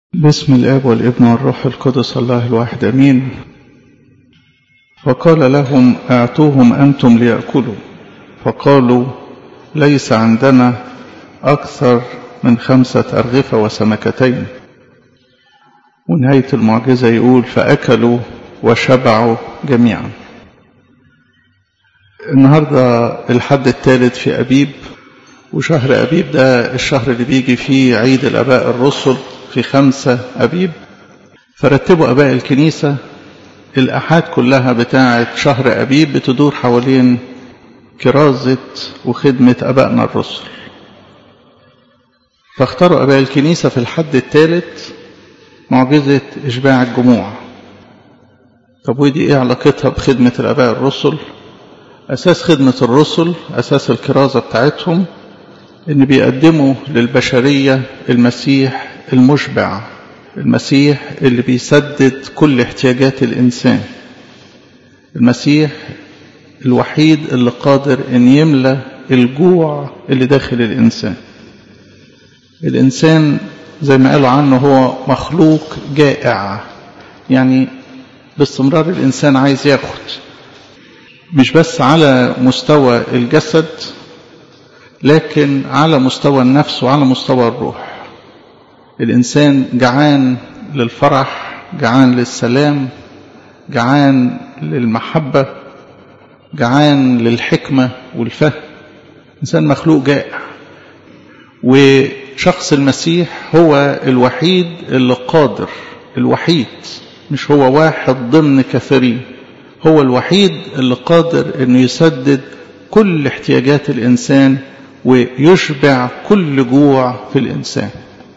بسم الاب والابن والروح القدس الله الواحد امين فقال لهم اعطوهم انتم لياكلوا فقالوا ليس عندنا اكثر من خمسه ارغفه وسمكتين ونهايه المعجزه يقول فاكلوا وشبعوا جميعا النهارده الحد الثالث في ابيب وشهر أبيب ده الشهر اللي بيجي فيه عيد الآباء الرسل في خمسة أبيب فرتبوا أباء الكنيسة الأحاد كلها بتاعة شهر أبيب بتدور حوالين كرازة وخدمة أبائنا الرسل فاختاروا أباء الكنيسة في الحد الثالث معجزة إشباع الجموع طب ودي إيه علاقتها بخدمة الآباء الرسل أساس خدمة الرسل أساس الكرازة بتاعتهم ان بيقدموا للبشريه المسيح المشبع المسيح اللي بيسدد كل احتياجات الانسان المسيح الوحيد اللي قادر ان يملى الجوع اللي داخل الانسان الانسان زي ما قالوا عنه هو مخلوق جائع يعني باستمرار الانسان عايز ياخد مش بس على مستوى الجسد لكن على مستوى النفس وعلى مستوى الروح الإنسان جعان للفرح جعان للسلام جعان للمحبة جعان للحكمة والفهم إنسان مخلوق جائع وشخص المسيح هو الوحيد اللي قادر الوحيد مش هو واحد ضمن كثيرين هو الوحيد اللي قادر انه يسدد كل احتياجات الانسان ويشبع كل جوع في الإنسان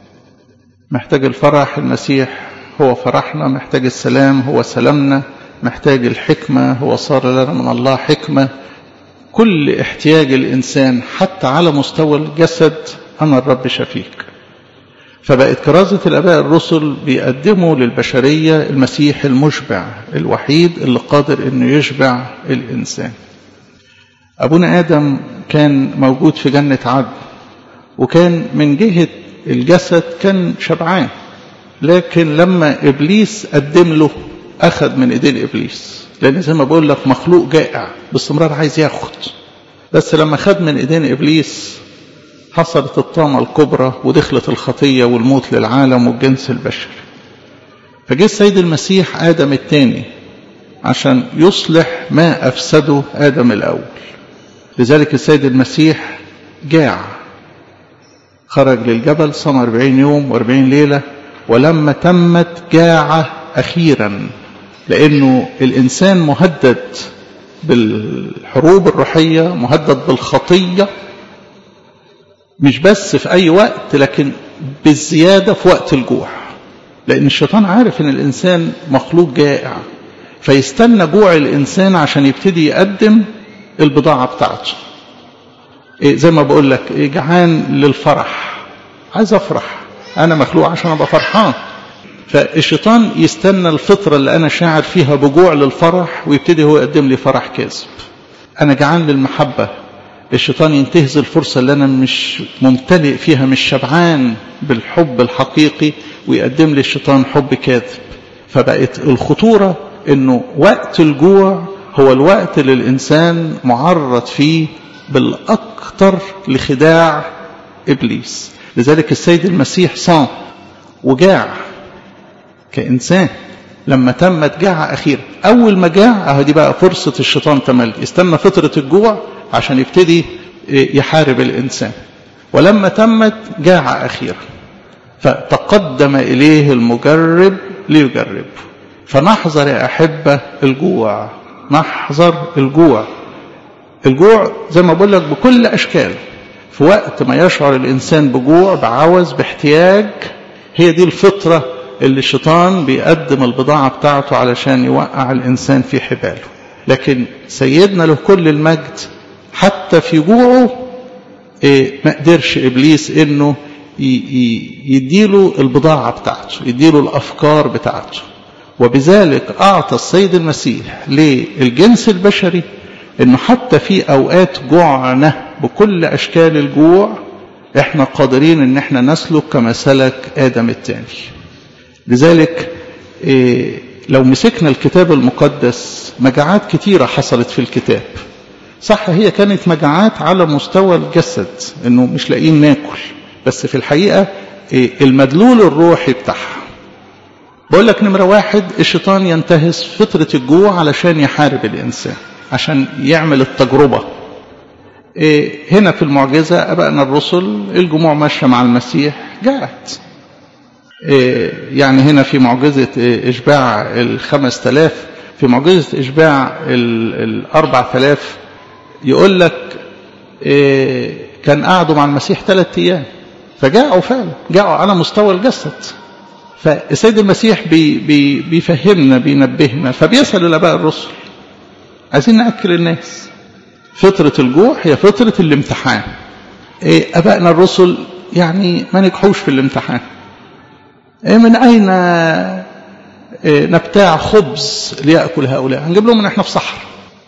محتاج الفرح المسيح هو فرحنا محتاج السلام هو سلامنا محتاج الحكمة هو صار لنا من الله حكمة كل احتياج الإنسان حتى على مستوى الجسد أنا الرب شفيك فبقت كرازة الآباء الرسل بيقدموا للبشرية المسيح المشبع الوحيد اللي قادر أنه يشبع الإنسان أبونا آدم كان موجود في جنة عدن وكان من جهة الجسد كان شبعان لكن لما إبليس قدم له أخذ من إيدين إبليس لأن زي ما بقول لك مخلوق جائع باستمرار عايز ياخد بس لما خد من إيدين إبليس حصلت الطامة الكبرى ودخلت الخطية والموت للعالم والجنس البشري فجه السيد المسيح آدم الثاني عشان يصلح ما أفسده آدم الأول لذلك السيد المسيح جاع خرج للجبل صام أربعين يوم وأربعين ليلة ولما تمت جاع أخيرا لأنه الإنسان مهدد بالحروب الروحية مهدد بالخطية مش بس في أي وقت لكن بالزيادة في وقت الجوع لأن الشيطان عارف أن الإنسان مخلوق جائع فيستنى جوع الإنسان عشان يبتدي يقدم البضاعة بتاعته إيه زي ما بقول لك إيه جعان للفرح عايز أفرح أنا مخلوق عشان أبقى فرحان فالشيطان يستنى الفطرة اللي أنا شاعر فيها بجوع للفرح ويبتدي هو يقدم لي فرح كاذب أنا جعان للمحبة الشيطان ينتهز الفرصة اللي أنا مش ممتلئ فيها مش شبعان بالحب الحقيقي ويقدم لي الشيطان حب كاذب فبقت الخطورة إنه وقت الجوع هو الوقت اللي الإنسان معرض فيه بالأكثر لخداع إبليس لذلك السيد المسيح صام وجاع كإنسان لما تمت جاعة أخيرا أول ما جاع أهو دي بقى فرصة الشيطان تملي استنى فترة الجوع عشان يبتدي يحارب الإنسان ولما تمت جاعة أخيرا فتقدم إليه المجرب ليجربه فنحذر يا أحبة الجوع نحذر الجوع الجوع زي ما بقول لك بكل أشكاله في وقت ما يشعر الإنسان بجوع بعوز باحتياج هي دي الفطرة اللي الشيطان بيقدم البضاعة بتاعته علشان يوقع الإنسان في حباله لكن سيدنا له كل المجد حتى في جوعه إيه ما قدرش إبليس إنه يديله البضاعة بتاعته يديله الأفكار بتاعته وبذلك أعطى السيد المسيح للجنس البشري أنه حتى في أوقات جوعنا بكل أشكال الجوع احنا قادرين ان احنا نسلك كما سلك آدم الثاني لذلك إيه لو مسكنا الكتاب المقدس مجاعات كتيرة حصلت في الكتاب صح هي كانت مجاعات على مستوى الجسد انه مش لاقيين ناكل بس في الحقيقة إيه المدلول الروحي بتاعها بقول لك نمرة واحد الشيطان ينتهز فترة الجوع علشان يحارب الإنسان عشان يعمل التجربة إيه هنا في المعجزة أبائنا الرسل الجموع ماشية مع المسيح جاءت إيه يعني هنا في معجزة إشباع الخمس تلاف في معجزة إشباع الأربع تلاف يقول لك إيه كان قعدوا مع المسيح ثلاثة أيام فجاءوا فعلا جاءوا على مستوى الجسد فالسيد المسيح بي بي بيفهمنا بينبهنا فبيسأل الآباء الرسل عايزين نأكل الناس فترة الجوع هي فترة الامتحان إيه أبائنا الرسل يعني ما نجحوش في الامتحان إيه من أين إيه نبتاع خبز ليأكل هؤلاء هنجيب لهم من احنا في صحراء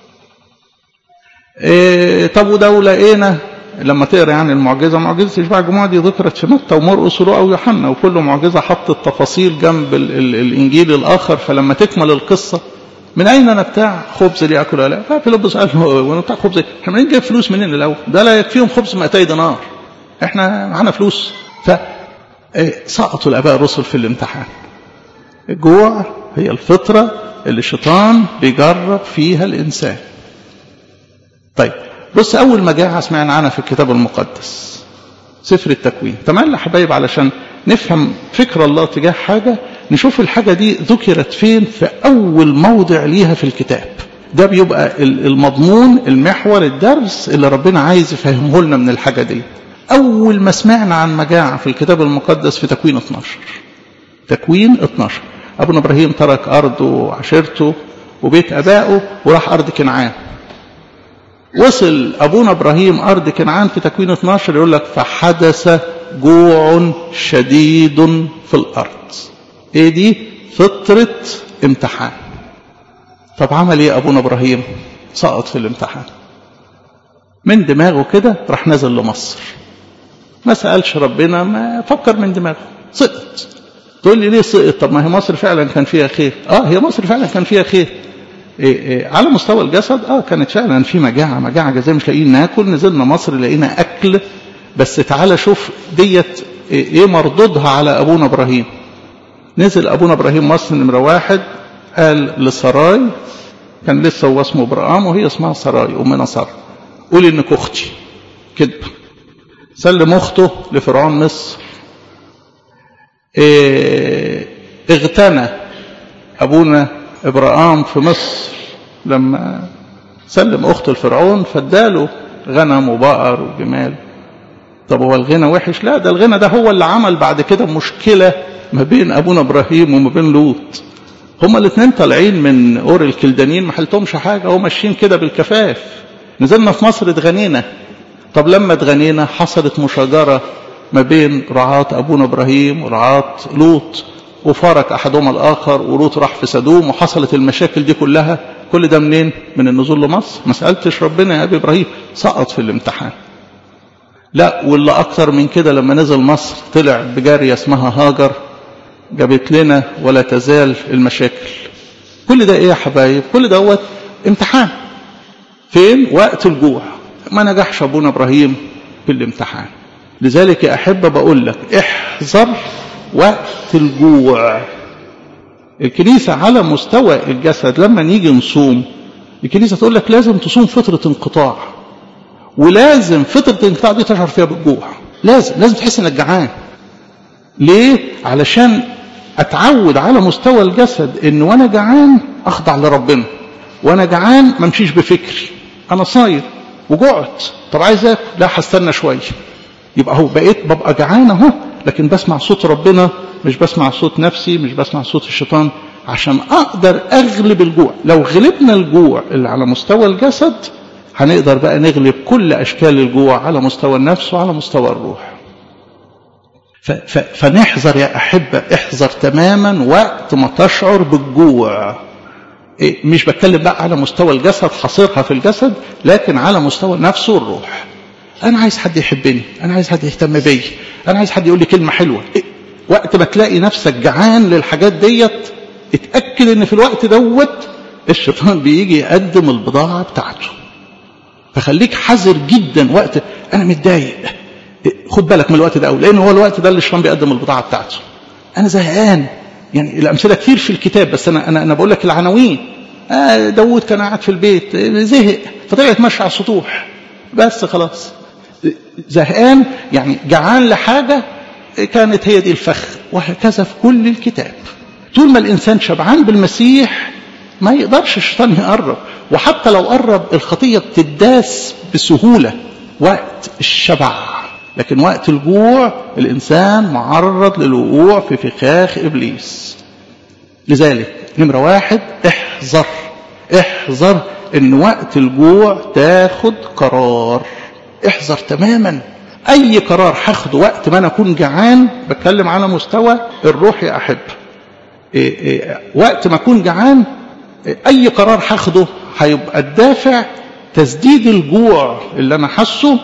إيه طب وده لقينا لما تقرا يعني المعجزه معجزه اشباع الجمعه دي ذكرت في متى ومرقس ولوقا ويوحنا وكل معجزه حطت تفاصيل جنب ال ال الانجيل الاخر فلما تكمل القصه من اين نبتاع خبز ليأكل هؤلاء؟ ففيلبس قال له ونبتاع خبز احنا منين جايب فلوس منين الاول؟ ده لا يكفيهم خبز 200 دينار احنا معانا فلوس ف سقطوا الاباء الرسل في الامتحان الجوع هي الفطره اللي الشيطان بيجرب فيها الانسان طيب بص أول مجاعة سمعنا عنها في الكتاب المقدس سفر التكوين تمام يا حبايب علشان نفهم فكر الله تجاه حاجة نشوف الحاجة دي ذكرت فين في أول موضع ليها في الكتاب ده بيبقى المضمون المحور الدرس اللي ربنا عايز يفهمه لنا من الحاجة دي أول ما سمعنا عن مجاعة في الكتاب المقدس في تكوين 12 تكوين 12 أبونا إبراهيم ترك أرضه وعشيرته وبيت أبائه وراح أرض كنعان وصل أبونا إبراهيم أرض كنعان في تكوين 12 يقول لك فحدث جوع شديد في الأرض إيه دي فطرة امتحان طب عمل إيه أبونا إبراهيم سقط في الامتحان من دماغه كده راح نزل لمصر ما سألش ربنا ما فكر من دماغه سقط تقول لي ليه سقط طب ما هي مصر فعلا كان فيها خير اه هي مصر فعلا كان فيها خير إيه إيه على مستوى الجسد اه كانت فعلا في مجاعه مجاعه جزاء مش لاقيين ناكل نزلنا مصر لقينا اكل بس تعالى شوف ديت ايه مردودها على ابونا ابراهيم نزل ابونا ابراهيم مصر نمره واحد قال لسراي كان لسه هو اسمه ابراهام وهي اسمها سراي امنا ساره قولي انك اختي كذب سلم اخته لفرعون مصر إيه اغتنى ابونا ابراهام في مصر لما سلم اخته لفرعون فاداله غنم وبقر وجمال طب هو الغنى وحش لا ده الغنى ده هو اللي عمل بعد كده مشكله ما بين ابونا ابراهيم وما بين لوط هما الاثنين طالعين من اور الكلدانيين ما حلتهمش حاجه هو ماشيين كده بالكفاف نزلنا في مصر اتغنينا طب لما اتغنينا حصلت مشاجره ما بين رعاة ابونا ابراهيم ورعاة لوط وفارق احدهما الاخر ولوط راح في سدوم وحصلت المشاكل دي كلها كل ده منين من النزول لمصر ما سالتش ربنا يا ابي ابراهيم سقط في الامتحان لا واللي اكتر من كده لما نزل مصر طلع بجاريه اسمها هاجر جابت لنا ولا تزال المشاكل كل ده ايه يا حبايب كل دوت امتحان فين وقت الجوع ما نجحش ابونا ابراهيم في الامتحان لذلك يا احبه بقول لك احذر وقت الجوع الكنيسة على مستوى الجسد لما نيجي نصوم الكنيسة تقول لك لازم تصوم فترة انقطاع ولازم فترة الانقطاع دي تشعر فيها بالجوع لازم لازم تحس انك جعان ليه؟ علشان اتعود على مستوى الجسد ان وانا جعان اخضع لربنا وانا جعان ما امشيش بفكري انا صايم وجعت طب عايز اكل لا هستنى شويه يبقى هو بقيت ببقى جعان اهو لكن بسمع صوت ربنا مش بسمع صوت نفسي مش بسمع صوت الشيطان عشان اقدر اغلب الجوع لو غلبنا الجوع اللي على مستوى الجسد هنقدر بقى نغلب كل اشكال الجوع على مستوى النفس وعلى مستوى الروح ف ف فنحذر يا احبه احذر تماما وقت ما تشعر بالجوع إيه مش بتكلم بقى على مستوى الجسد حصرها في الجسد لكن على مستوى النفس والروح انا عايز حد يحبني انا عايز حد يهتم بيا انا عايز حد يقول لي كلمه حلوه إيه وقت ما تلاقي نفسك جعان للحاجات ديت اتأكد ان في الوقت دوت الشيطان بيجي يقدم البضاعة بتاعته فخليك حذر جدا وقت انا متضايق خد بالك من الوقت ده قوي لان هو الوقت ده اللي الشيطان بيقدم البضاعة بتاعته انا زهقان يعني الامثله كتير في الكتاب بس انا انا انا بقول لك العناوين آه داوود كان قاعد في البيت زهق فطلع يتمشى على السطوح بس خلاص زهقان يعني جعان لحاجه كانت هي دي الفخ وهكذا في كل الكتاب طول ما الانسان شبعان بالمسيح ما يقدرش الشيطان يقرب وحتى لو قرب الخطيه بتداس بسهوله وقت الشبع لكن وقت الجوع الإنسان معرض للوقوع في فخاخ إبليس لذلك نمرة واحد احذر احذر ان وقت الجوع تاخد قرار احذر تماما اي قرار هاخده وقت ما انا اكون جعان بتكلم على مستوى الروح يا احب إيه إيه وقت ما اكون جعان إيه اي قرار هاخده هيبقى الدافع تسديد الجوع اللي انا حاسه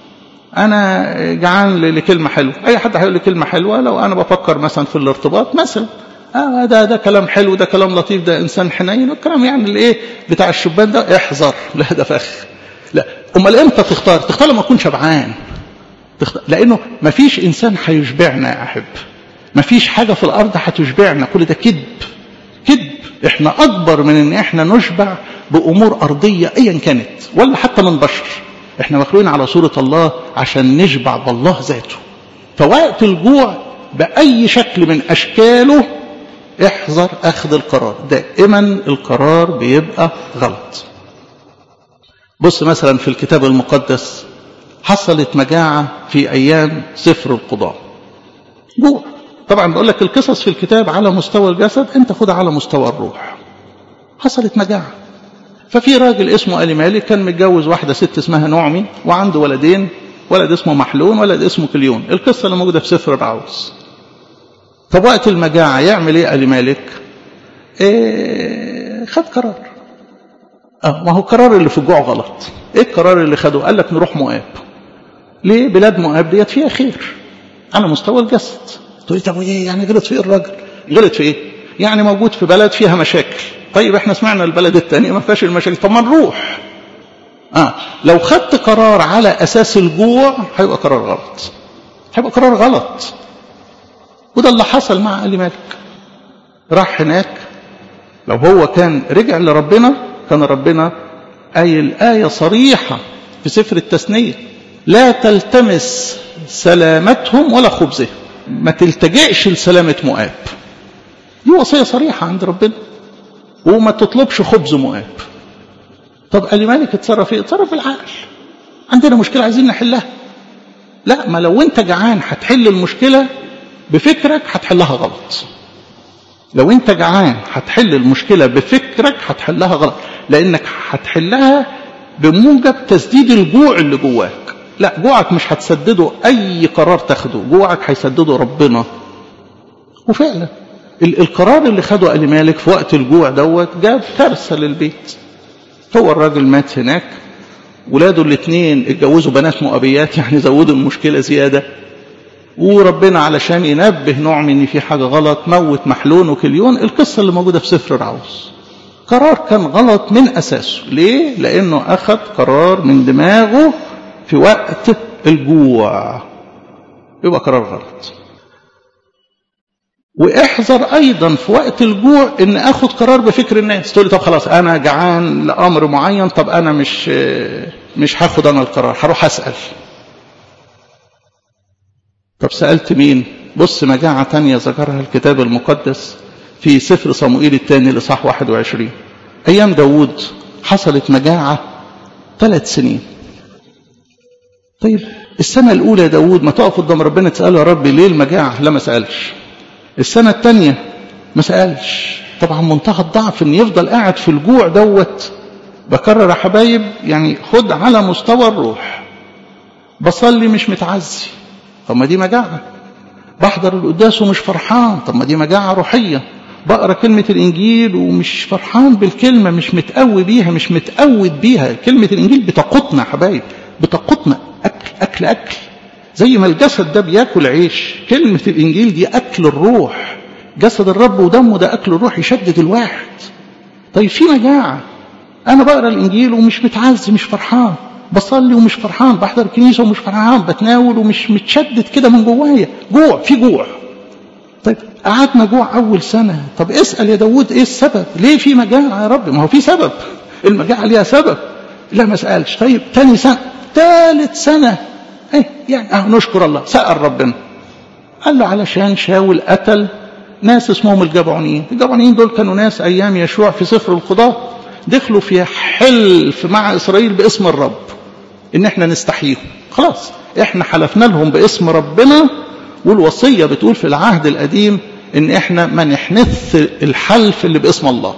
انا جعان لكلمه حلوه اي حد هيقول لي كلمه حلوه لو انا بفكر مثلا في الارتباط مثلا آه ده ده كلام حلو ده كلام لطيف ده انسان حنين الكلام يعني الايه بتاع الشبان ده احذر لا ده فخ لا امال امتى تختار تختار لما اكون شبعان تختار. لانه ما فيش انسان هيشبعنا يا احب ما فيش حاجه في الارض هتشبعنا كل ده كذب كذب احنا اكبر من ان احنا نشبع بامور ارضيه ايا كانت ولا حتى من بشر احنا مخلوقين على صورة الله عشان نشبع بالله ذاته فوقت الجوع بأي شكل من أشكاله احذر أخذ القرار دائما القرار بيبقى غلط بص مثلا في الكتاب المقدس حصلت مجاعة في أيام سفر القضاء جوع طبعا بقول لك القصص في الكتاب على مستوى الجسد انت خدها على مستوى الروح حصلت مجاعة ففي راجل اسمه ألي مالك كان متجوز واحدة ست اسمها نعمي وعنده ولدين ولد اسمه محلون ولد اسمه كليون القصة اللي موجودة في سفر العوز طب وقت المجاعة يعمل ايه ألي مالك إيه خد قرار اه ما هو القرار اللي في الجوع غلط ايه القرار اللي خده قال لك نروح مؤاب ليه بلاد مؤاب ديت فيها خير على مستوى الجسد تقول طب ايه يعني غلط في ايه الراجل غلط في ايه يعني موجود في بلد فيها مشاكل طيب احنا سمعنا البلد الثانية ما فيهاش المشاكل طب ما نروح اه لو خدت قرار على اساس الجوع هيبقى قرار غلط هيبقى قرار غلط وده اللي حصل مع علي مالك راح هناك لو هو كان رجع لربنا كان ربنا قايل آية صريحة في سفر التثنية لا تلتمس سلامتهم ولا خبزهم ما تلتجئش لسلامة مؤاب دي وصية صريحة عند ربنا وما تطلبش خبز مؤاب طب قال مالك اتصرف ايه اتصرف العقل عندنا مشكلة عايزين نحلها لا ما لو انت جعان هتحل المشكلة بفكرك هتحلها غلط لو انت جعان هتحل المشكلة بفكرك هتحلها غلط لانك هتحلها بموجب تسديد الجوع اللي جواك لا جوعك مش هتسدده اي قرار تاخده جوعك هيسدده ربنا وفعلا القرار اللي خده آل مالك في وقت الجوع دوت جاب كارثة للبيت هو الراجل مات هناك ولاده الاثنين اتجوزوا بنات مؤبيات يعني زودوا المشكلة زيادة وربنا علشان ينبه نوع ان في حاجة غلط موت محلون وكليون القصة اللي موجودة في سفر العوز قرار كان غلط من أساسه ليه؟ لأنه أخذ قرار من دماغه في وقت الجوع يبقى قرار غلط واحذر ايضا في وقت الجوع ان اخد قرار بفكر الناس تقول لي طب خلاص انا جعان لامر معين طب انا مش مش هاخد انا القرار هروح اسال طب سالت مين بص مجاعه تانية ذكرها الكتاب المقدس في سفر صموئيل الثاني لصح 21 ايام داوود حصلت مجاعه ثلاث سنين طيب السنه الاولى يا داوود ما تقف قدام ربنا تساله يا رب ليه المجاعه لا ما سالش السنة الثانية ما سألش طبعا منتهى الضعف ان يفضل قاعد في الجوع دوت بكرر يا حبايب يعني خد على مستوى الروح بصلي مش متعزي طب ما دي مجاعة بحضر القداس ومش فرحان طب ما دي مجاعة روحية بقرا كلمة الإنجيل ومش فرحان بالكلمة مش متقوي بيها مش متقود بيها كلمة الإنجيل بتقطنا يا حبايب بتقطنا أكل أكل أكل زي ما الجسد ده بياكل عيش كلمة الإنجيل دي أكل الروح جسد الرب ودمه ده أكل الروح يشدد الواحد طيب في مجاعة أنا بقرأ الإنجيل ومش متعزي مش فرحان بصلي ومش فرحان بحضر الكنيسة ومش فرحان بتناول ومش متشدد كده من جوايا جوع في جوع طيب قعدنا جوع أول سنة طب اسأل يا داود إيه السبب ليه في مجاعة يا رب ما هو في سبب المجاعة ليها سبب لا ما سألش طيب تاني سنة ثالث سنة ايه يعني اه نشكر الله سأل ربنا قال له علشان شاول قتل ناس اسمهم الجبعونيين الجبعونيين دول كانوا ناس أيام يشوع في سفر القضاء دخلوا في حلف مع إسرائيل باسم الرب إن إحنا نستحييهم خلاص إحنا حلفنا لهم باسم ربنا والوصية بتقول في العهد القديم إن إحنا ما نحنث الحلف اللي باسم الله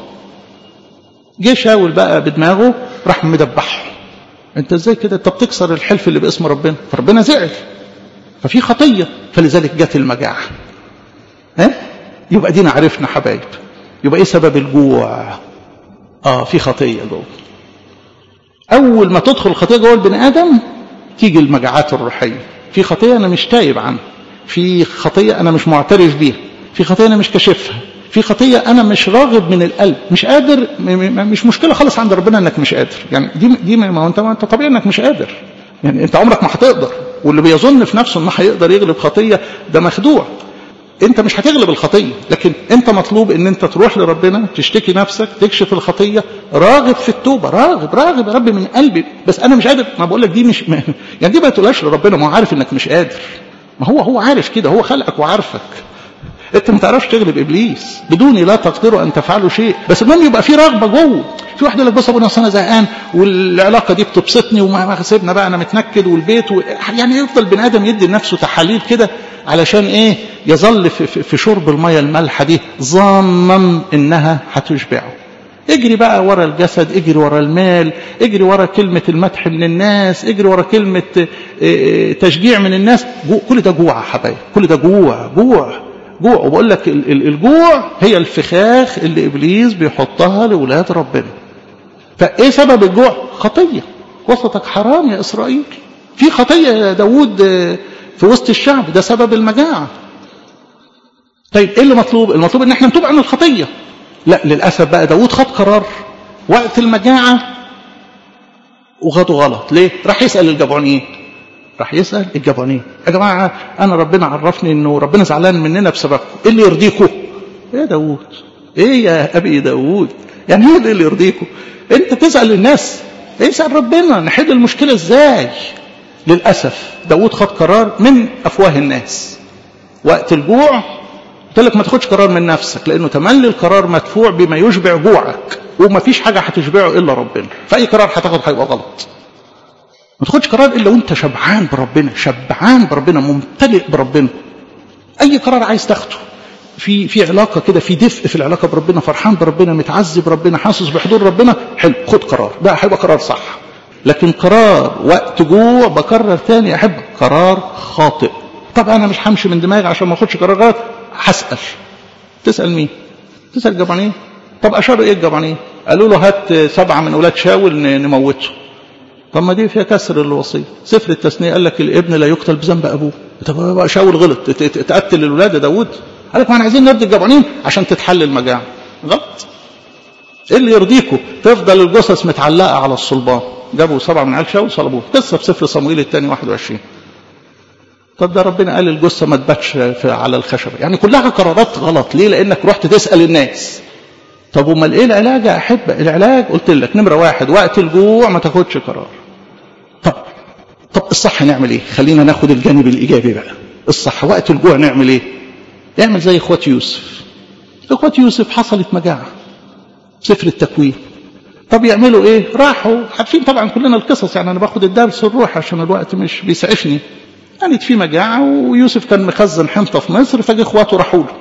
جه شاول بقى بدماغه راح مدبحهم انت ازاي كده انت بتكسر الحلف اللي باسم ربنا فربنا زعل ففي خطيه فلذلك جت المجاعه ها يبقى دينا عرفنا حبايب يبقى ايه سبب الجوع اه في خطيه جوه اول ما تدخل الخطيه جوه البني ادم تيجي المجاعات الروحيه في خطيه انا مش تايب عنها في خطيه انا مش معترف بيها في خطيه انا مش كاشفها في خطيه انا مش راغب من القلب مش قادر مش مشكله خالص عند ربنا انك مش قادر يعني دي دي ما هو انت ما انت طبيعي انك مش قادر يعني انت عمرك ما هتقدر واللي بيظن في نفسه انه هيقدر يغلب خطيه ده مخدوع انت مش هتغلب الخطيه لكن انت مطلوب ان انت تروح لربنا تشتكي نفسك تكشف الخطيه راغب في التوبه راغب راغب يا رب من قلبي بس انا مش قادر ما بقول لك دي مش يعني دي ما تقولهاش لربنا ما هو عارف انك مش قادر ما هو هو عارف كده هو خلقك وعارفك انت ما تعرفش تغلب ابليس بدوني لا تقدروا ان تفعلوا شيء بس المهم يبقى في رغبه جوه في واحد يقول لك بص ابونا انا زهقان والعلاقه دي بتبسطني وما سيبنا بقى انا متنكد والبيت و... يعني يفضل بني ادم يدي لنفسه تحاليل كده علشان ايه يظل في, في, في شرب الميه المالحه دي ظانا انها هتشبعه اجري بقى ورا الجسد اجري ورا المال اجري ورا كلمة المدح من الناس اجري ورا كلمة تشجيع من الناس كل ده جوع يا حبايب كل ده جوع جوع جوع وبقول لك الجوع هي الفخاخ اللي ابليس بيحطها لاولاد ربنا فايه سبب الجوع خطيه وسطك حرام يا اسرائيل في خطيه يا داوود في وسط الشعب ده سبب المجاعه طيب ايه اللي مطلوب المطلوب ان احنا نتوب عن الخطيه لا للاسف بقى داوود خد قرار وقت المجاعه وخده غلط ليه راح يسال الجبعونيين راح يسأل الجبانين يا جماعة أنا ربنا عرفني إنه ربنا زعلان مننا بسببكم إيه اللي يرضيكم يا داوود إيه يا أبي داوود يعني إيه اللي يرضيكم أنت تسأل الناس اسأل ربنا نحل المشكلة إزاي للأسف داوود خد قرار من أفواه الناس وقت الجوع قلت لك ما تاخدش قرار من نفسك لأنه تملي القرار مدفوع بما يشبع جوعك وما فيش حاجة هتشبعه إلا ربنا فأي قرار هتاخد هيبقى غلط ما تاخدش قرار الا وانت شبعان بربنا شبعان بربنا ممتلئ بربنا اي قرار عايز تاخده في في علاقه كده في دفء في العلاقه بربنا فرحان بربنا متعذب بربنا حاسس بحضور ربنا حلو خد قرار ده هيبقى قرار صح لكن قرار وقت جوع بكرر تاني احب قرار خاطئ طب انا مش همشي من دماغي عشان ما اخدش قرار غلط هسال تسال مين تسال الجبعانين طب اشاروا ايه الجبعانين قالوا له هات سبعه من اولاد شاول نموته طب ما دي فيها كسر الوصيه سفر التثنيه قال لك الابن لا يقتل بذنب ابوه طب بقى شاول غلط تقتل الولاد يا داوود قال لك ما احنا عايزين نرضي الجبعانين عشان تتحل المجاعه غلط ايه اللي يرضيكم تفضل الجثث متعلقه على الصلبان جابوا سبعه من عيال شاول صلبوه قصه في سفر صمويل الثاني 21 طب ده ربنا قال الجثه ما تباتش على الخشبه يعني كلها قرارات غلط ليه لانك رحت تسال الناس طب امال ايه العلاج يا احبه العلاج قلت لك نمره واحد وقت الجوع ما تاخدش قرار طب طب الصح نعمل ايه خلينا ناخد الجانب الايجابي بقى الصح وقت الجوع نعمل ايه اعمل زي اخوات يوسف اخوات يوسف حصلت مجاعه سفر التكوين طب يعملوا ايه راحوا عارفين طبعا كلنا القصص يعني انا باخد الدرس الروح عشان الوقت مش بيسعفني كانت في مجاعه ويوسف كان مخزن حنطه في مصر فجه اخواته راحوا له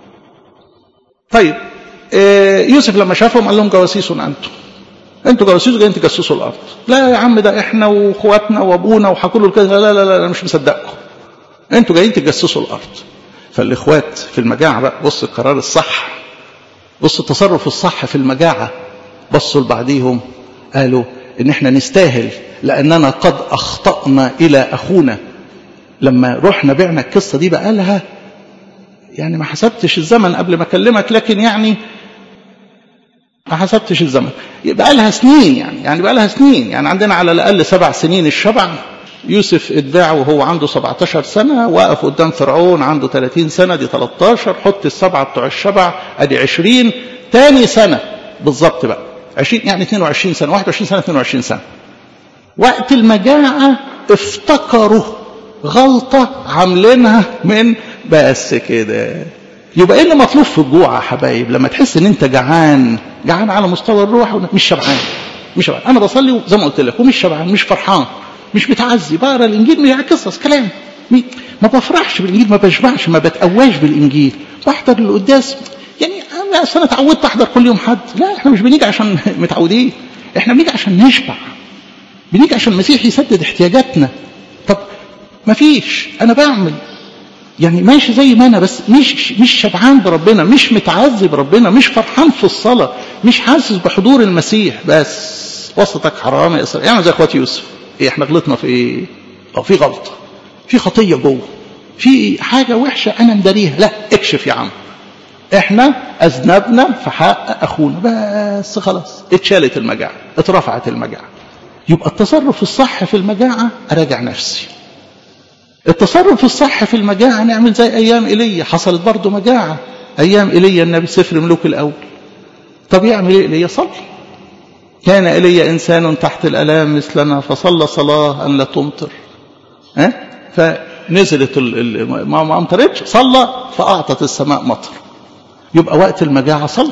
طيب يوسف لما شافهم قال لهم جواسيس انتم انتوا جواسيس جايين تجسسوا الارض لا يا عم ده احنا واخواتنا وابونا وحكوا له كذا لا لا لا انا مش مصدقكم انتوا جايين تجسسوا الارض فالاخوات في المجاعه بقى بص القرار الصح بص التصرف الصح في المجاعه بصوا لبعضيهم قالوا ان احنا نستاهل لاننا قد اخطانا الى اخونا لما رحنا بعنا القصة دي بقى لها يعني ما حسبتش الزمن قبل ما أكلمك لكن يعني ما حسبتش الزمن بقى لها سنين يعني يعني بقى لها سنين يعني عندنا على الأقل سبع سنين الشبع يوسف اتباع وهو عنده 17 سنة وقف قدام فرعون عنده 30 سنة دي 13 حط السبعة بتوع الشبع ادي 20 تاني سنة بالظبط بقى 20 يعني 22 سنة 21 سنة 22 سنة وقت المجاعة افتكروا غلطة عاملينها من بس كده يبقى ايه اللي مطلوب في الجوع يا حبايب لما تحس ان انت جعان جعان على مستوى الروح مش شبعان مش شبعان انا بصلي زي ما قلت لك ومش شبعان مش فرحان مش متعزي بقرا الانجيل يعني قصص كلام ما بفرحش بالانجيل ما بشبعش ما بتقواش بالانجيل بحضر القداس يعني انا اصل انا اتعودت احضر كل يوم حد لا احنا مش بنيجي عشان متعودين احنا بنيجي عشان نشبع بنيجي عشان المسيح يسدد احتياجاتنا طب ما فيش انا بعمل يعني ماشي زي ما انا بس مش مش شبعان بربنا مش متعذب بربنا مش فرحان في الصلاه مش حاسس بحضور المسيح بس وسطك حرام يا اسرائيل يعني زي اخوات يوسف ايه احنا غلطنا في ايه او في غلطه في خطيه جوه في حاجه وحشه انا مداريها لا اكشف يا عم احنا اذنبنا في حق اخونا بس خلاص اتشالت المجاعه اترفعت المجاعه يبقى التصرف الصح في المجاعه اراجع نفسي التصرف الصح في المجاعه نعمل زي ايام ايليا حصلت برضه مجاعه ايام ايليا النبي سفر ملوك الاول طب يعمل ايه ايليا صلي كان إلي إنسان تحت الألام مثلنا فصلى صلاة أن لا تمطر ها؟ فنزلت ما ما أمطرتش صلى فأعطت السماء مطر يبقى وقت المجاعة صلي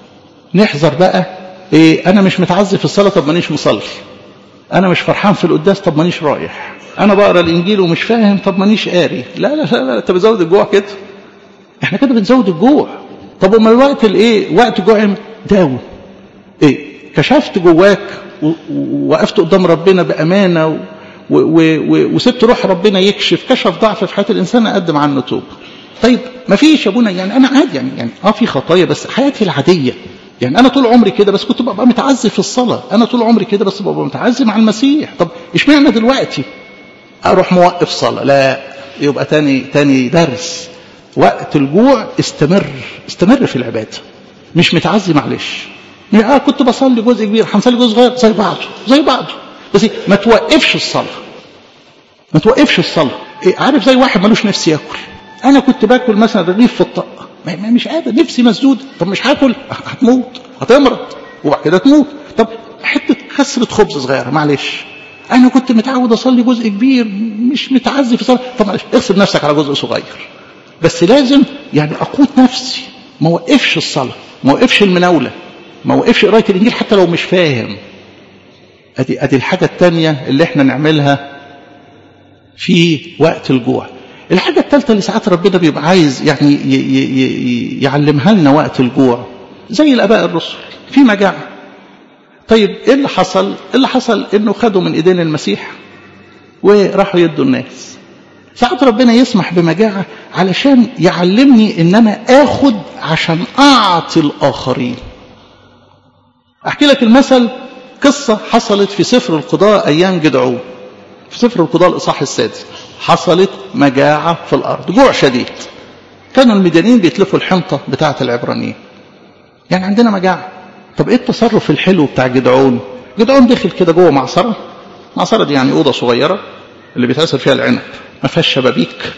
نحذر بقى إيه أنا مش متعزي في الصلاة طب مانيش مصلي أنا مش فرحان في القداس طب مانيش رايح أنا بقرا الإنجيل ومش فاهم طب مانيش قاري لا لا لا, لا أنت بتزود الجوع كده إحنا كده بنزود الجوع طب وما الوقت الإيه وقت جوع داوم إيه كشفت جواك ووقفت قدام ربنا بأمانة و و و وسبت روح ربنا يكشف كشف ضعف في حياة الإنسان أقدم عنه توبة طيب ما فيش يا ابونا يعني أنا عادي يعني, يعني آه في خطايا بس حياتي العادية يعني أنا طول عمري كده بس كنت ببقى متعزي في الصلاة أنا طول عمري كده بس ببقى متعزي مع المسيح طب اشمعنى دلوقتي أروح موقف صلاة لا يبقى تاني تاني درس وقت الجوع استمر استمر في العبادة مش متعزي معلش اه كنت بصلي جزء كبير هنصلي جزء صغير زي بعضه زي بعضه بس ما توقفش الصلاه ما توقفش الصلاه إيه عارف زي واحد ملوش نفس ياكل انا كنت باكل مثلا رغيف في الطاقه مش قادر نفسي مسدود طب مش هاكل هتموت هتمرض وبعد كده تموت طب حته كسره خبز صغيره معلش انا كنت متعود اصلي جزء كبير مش متعزي في الصلاه طب معلش اغصب نفسك على جزء صغير بس لازم يعني اقود نفسي ما وقفش الصلاه ما وقفش المناوله ما وقفش قرايه الانجيل حتى لو مش فاهم ادي ادي الحاجه الثانيه اللي احنا نعملها في وقت الجوع الحاجه الثالثه اللي ساعات ربنا بيبقى عايز يعني ي ي ي يعلمها لنا وقت الجوع زي الاباء الرسل في مجاعه طيب ايه اللي حصل اللي حصل انه خدوا من ايدين المسيح وراحوا يدوا الناس ساعات ربنا يسمح بمجاعه علشان يعلمني ان انا اخد عشان اعطي الاخرين احكي لك المثل قصة حصلت في سفر القضاء أيام جدعون في سفر القضاء الإصحاح السادس حصلت مجاعة في الأرض جوع شديد كانوا المديانين بيتلفوا الحنطة بتاعة العبرانيين يعني عندنا مجاعة طب ايه التصرف الحلو بتاع جدعون جدعون دخل كده جوه معصرة معصرة دي يعني أوضة صغيرة اللي بيتعصر فيها العنب ما فيهاش شبابيك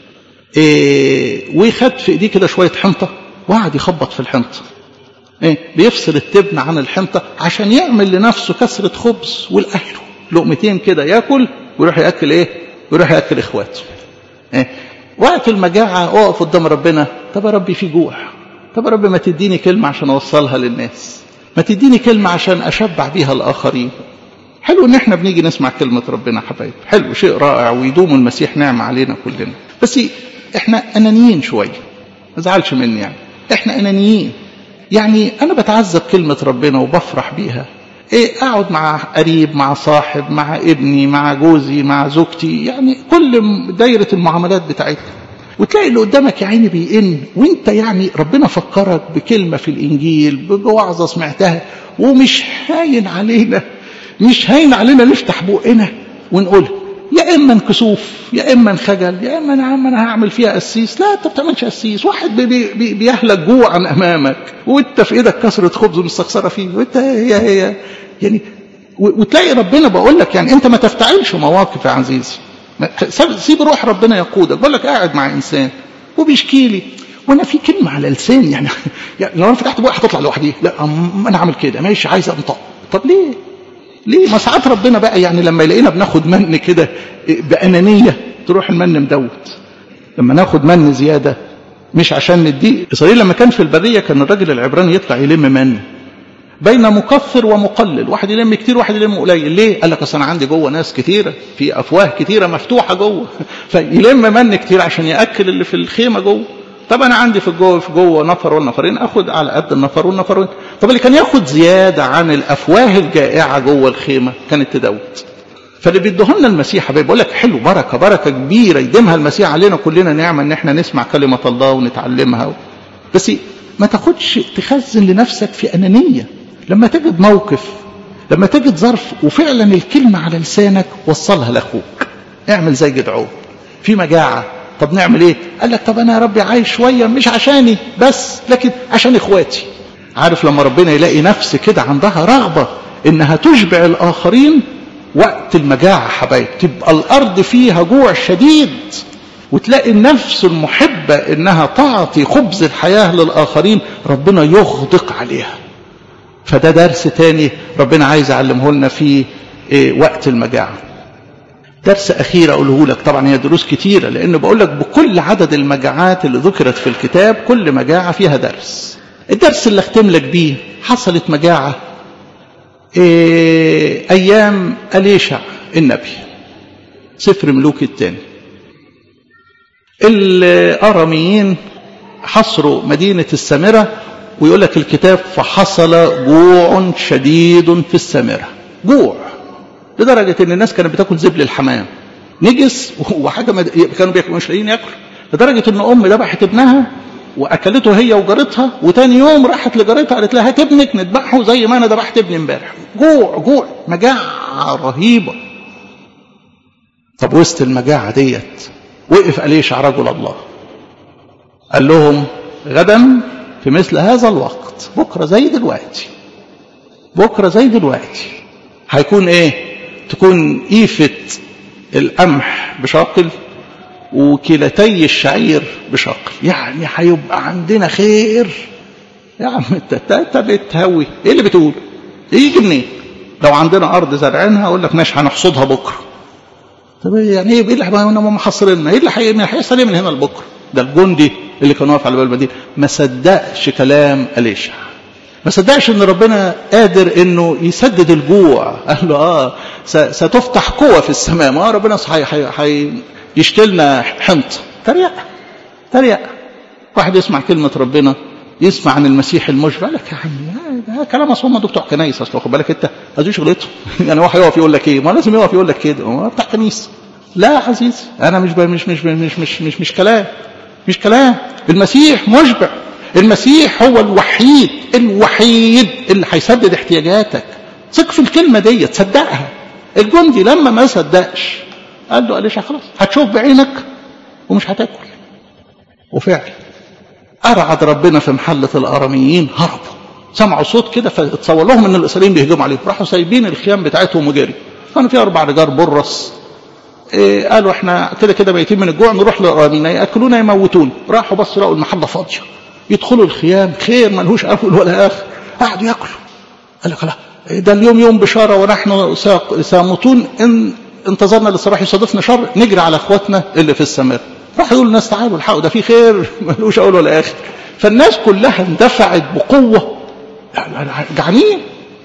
إيه وخد في ايديه كده شوية حنطة وقعد يخبط في الحنطة ايه بيفصل التبن عن الحنطة عشان يعمل لنفسه كسرة خبز والأهله لقمتين كده ياكل ويروح ياكل ايه ويروح ياكل اخواته ايه وقت المجاعة اقف قدام ربنا طب يا ربي في جوع طب يا رب ما تديني كلمة عشان اوصلها للناس ما تديني كلمة عشان اشبع بيها الاخرين حلو ان احنا بنيجي نسمع كلمة ربنا حبايب حلو شيء رائع ويدوم المسيح نعمة علينا كلنا بس احنا انانيين شوية ما تزعلش مني يعني احنا انانيين يعني أنا بتعذب كلمة ربنا وبفرح بيها إيه أقعد مع قريب مع صاحب مع ابني مع جوزي مع زوجتي يعني كل دايرة المعاملات بتاعتنا وتلاقي اللي قدامك يا عيني بيئن وانت يعني ربنا فكرك بكلمة في الإنجيل بوعظة سمعتها ومش هاين علينا مش هاين علينا نفتح بقنا ونقولها يا اما انكسوف يا اما انخجل يا اما انا عم انا هعمل فيها قسيس لا انت ما بتعملش قسيس واحد بي بي بيهلك جوعا امامك وانت في ايدك كسره خبز مستخسره فيه وانت هي هي يعني وتلاقي ربنا بقول لك يعني انت ما تفتعلش مواقف يا عزيزي سيب روح ربنا يقودك بقول لك قاعد مع انسان وبيشكي لي وانا في كلمه على لساني يعني, يعني لو انا فتحت بقى هتطلع لوحدي لا انا اعمل كده ماشي عايز انطق طب ليه ليه ما ساعات ربنا بقى يعني لما يلاقينا بناخد من كده بانانيه تروح المن مدوت لما ناخد من زياده مش عشان نديه اسرائيل لما كان في البريه كان الراجل العبراني يطلع يلم من بين مكثر ومقلل واحد يلم كتير واحد يلم قليل ليه قال لك اصل انا عندي جوه ناس كتيره في افواه كتيره مفتوحه جوه فيلم من كتير عشان ياكل اللي في الخيمه جوه طب انا عندي في جوه في جوه نفر والنفرين اخد على قد النفر والنفرين طب اللي كان ياخد زياده عن الافواه الجائعه جوه الخيمه كانت تدوت فاللي بيدوه لنا المسيح حبايبي بقول لك حلو بركه بركه كبيره يديمها المسيح علينا كلنا نعمه ان احنا نسمع كلمه الله ونتعلمها بس ما تاخدش تخزن لنفسك في انانيه لما تجد موقف لما تجد ظرف وفعلا الكلمه على لسانك وصلها لاخوك اعمل زي جدعون في مجاعه طب نعمل ايه قال لك طب انا يا ربي عايش شويه مش عشاني بس لكن عشان اخواتي عارف لما ربنا يلاقي نفس كده عندها رغبه انها تشبع الاخرين وقت المجاعه حبايب تبقى الارض فيها جوع شديد وتلاقي النفس المحبه انها تعطي خبز الحياه للاخرين ربنا يغدق عليها فده درس تاني ربنا عايز يعلمه لنا في وقت المجاعه درس أخير أقوله لك طبعا هي دروس كتيرة لأنه بقول لك بكل عدد المجاعات اللي ذكرت في الكتاب كل مجاعة فيها درس الدرس اللي اختم لك بيه حصلت مجاعة إيه أيام أليشع النبي سفر ملوك الثاني الأراميين حصروا مدينة السامرة ويقول لك الكتاب فحصل جوع شديد في السامرة جوع لدرجة ان الناس كانت بتاكل زبل الحمام نجس وحاجة مد... كانوا بياكلوا مش لاقيين ياكلوا لدرجة ان ام ذبحت ابنها واكلته هي وجارتها وتاني يوم راحت لجارتها قالت لها هات ابنك نذبحه زي ما انا ذبحت ابني امبارح جوع جوع مجاعة رهيبة طب وسط المجاعة ديت وقف أليشع رجل الله قال لهم غدا في مثل هذا الوقت بكرة زي دلوقتي بكرة زي دلوقتي هيكون ايه تكون إيفة القمح بشاقل وكلتي الشعير بشاقل يعني هيبقى عندنا خير يا عم انت انت بتهوي ايه اللي بتقول يجي منين لو عندنا ارض زارعينها اقول لك ماشي هنحصدها بكره طب يعني ايه اللي هم محصريننا ايه اللي هيحصل ايه من هنا لبكره ده الجندي اللي كان واقف على باب المدينه ما صدقش كلام اليشع ما صدقش ان ربنا قادر انه يسدد الجوع قال له اه ستفتح قوه في السماء ما ربنا هيشتي لنا حنطه تريق تريق واحد يسمع كلمه ربنا يسمع عن المسيح المشبع لك يا عم ده كلام اصل هم بتوع كنايس اصل واخد بالك انت ادي شغلته يعني واحد يقف يقول لك ايه ما لازم يقف يقول لك كده هو بتاع كنيسه لا يا عزيزي انا مش مش مش مش مش مش, مش كلام مش كلام المسيح مشبع المسيح هو الوحيد الوحيد اللي هيسدد احتياجاتك ثق في الكلمه دي تصدقها الجندي لما ما صدقش قال له قالش خلاص هتشوف بعينك ومش هتاكل وفعلا أرعد ربنا في محلة الأراميين هربوا سمعوا صوت كده فاتصور لهم ان الاسرائيليين بيهجموا عليهم راحوا سايبين الخيام بتاعتهم وجري كانوا في اربع رجال برص إيه قالوا احنا كده كده ميتين من الجوع نروح للاراميين ياكلونا يموتون راحوا بصوا لقوا المحله فاضيه يدخلوا الخيام خير ملهوش اول ولا اخر قعدوا ياكلوا قال لك لا ده اليوم يوم بشاره ونحن سامطون ان انتظرنا للصباح يصادفنا شر نجري على اخواتنا اللي في السماء راح يقول الناس تعالوا الحقوا ده في خير ملوش اول ولا اخر فالناس كلها اندفعت بقوه جعانين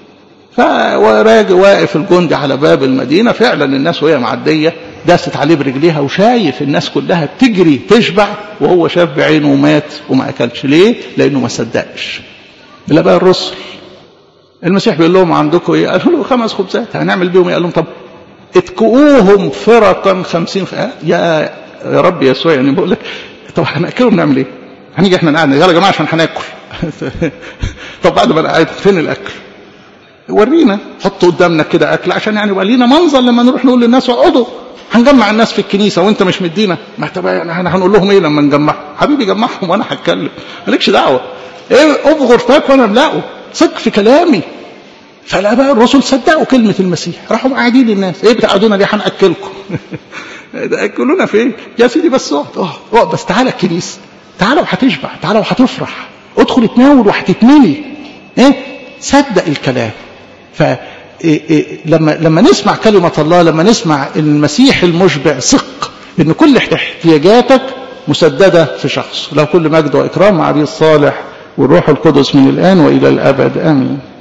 فراجع واقف الجندي على باب المدينه فعلا الناس وهي معديه داست عليه برجليها وشايف الناس كلها بتجري تشبع وهو شاف بعينه ومات وما اكلش ليه؟ لانه ما صدقش. لا بقى الرسل المسيح بيقول لهم عندكم ايه؟ قالوا له خمس خبزات هنعمل بيهم ايه؟ قال لهم طب اتكؤوهم فرقا خمسين ف... يا يا رب يسوع يعني بقول لك طب هناكلهم نعمل ايه؟ هنيجي احنا نقعد يلا يا جماعه عشان هناكل طب بعد ما انا قاعد فين الاكل؟ ورينا حط قدامنا كده اكل عشان يعني يبقى لينا منظر لما نروح نقول للناس اقعدوا هنجمع الناس في الكنيسه وانت مش مدينا ما طب يعني هنقول لهم ايه لما نجمعهم حبيبي جمعهم وانا هتكلم مالكش دعوه ايه ابغر فاك وانا املاه ثق في كلامي فلا بقى الرسل صدقوا كلمه المسيح راحوا قاعدين الناس ايه بتقعدونا ليه هناكلكم ده اكلونا فين يا سيدي بس اقعد اقعد بس تعالى الكنيسه تعالى وهتشبع تعالى وهتفرح ادخل اتناول وهتتملي ايه صدق الكلام ف لما لما نسمع كلمه الله لما نسمع المسيح المشبع ثق ان كل احتياجاتك مسدده في شخص لو كل مجد واكرام مع ابي الصالح والروح القدس من الان والى الابد امين